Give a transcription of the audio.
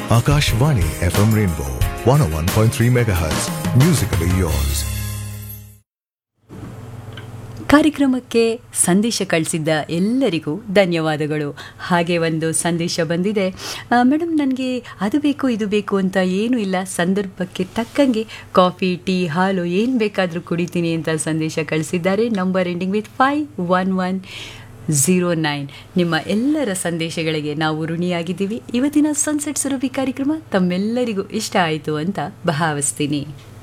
Akashvani FM Rainbow 101.3 MHz. Musically yours. ಕಾರ್ಯಕ್ರಮಕ್ಕೆ ಸಂದೇಶ ಕಳಿಸಿದ್ದ ಎಲ್ಲರಿಗೂ ಧನ್ಯವಾದಗಳು ಹಾಗೆ ಒಂದು ಸಂದೇಶ ಬಂದಿದೆ ಮೇಡಮ್ ನನಗೆ ಅದು ಬೇಕು ಇದು ಬೇಕು ಅಂತ ಏನೂ ಇಲ್ಲ ಸಂದರ್ಭಕ್ಕೆ ತಕ್ಕಂಗೆ ಕಾಫಿ ಟೀ ಹಾಲು ಏನು ಬೇಕಾದರೂ ಕುಡಿತೀನಿ ಅಂತ ಸಂದೇಶ ಕಳಿಸಿದ್ದಾರೆ number ending with five one one zero nine ನಿಮ್ಮ ಎಲ್ಲರ ಸಂದೇಶಗಳಿಗೆ ನಾವು ಋಣಿಯಾಗಿದ್ದೀವಿ ಇವತ್ತಿನ ಸನ್ಸೆಟ್ ಸುರಭಿ ಕಾರ್ಯಕ್ರಮ ತಮ್ಮೆಲ್ಲರಿಗೂ ಇಷ್ಟ ಆಯಿತು ಅಂತ ಭಾವಿಸ್ತೀನಿ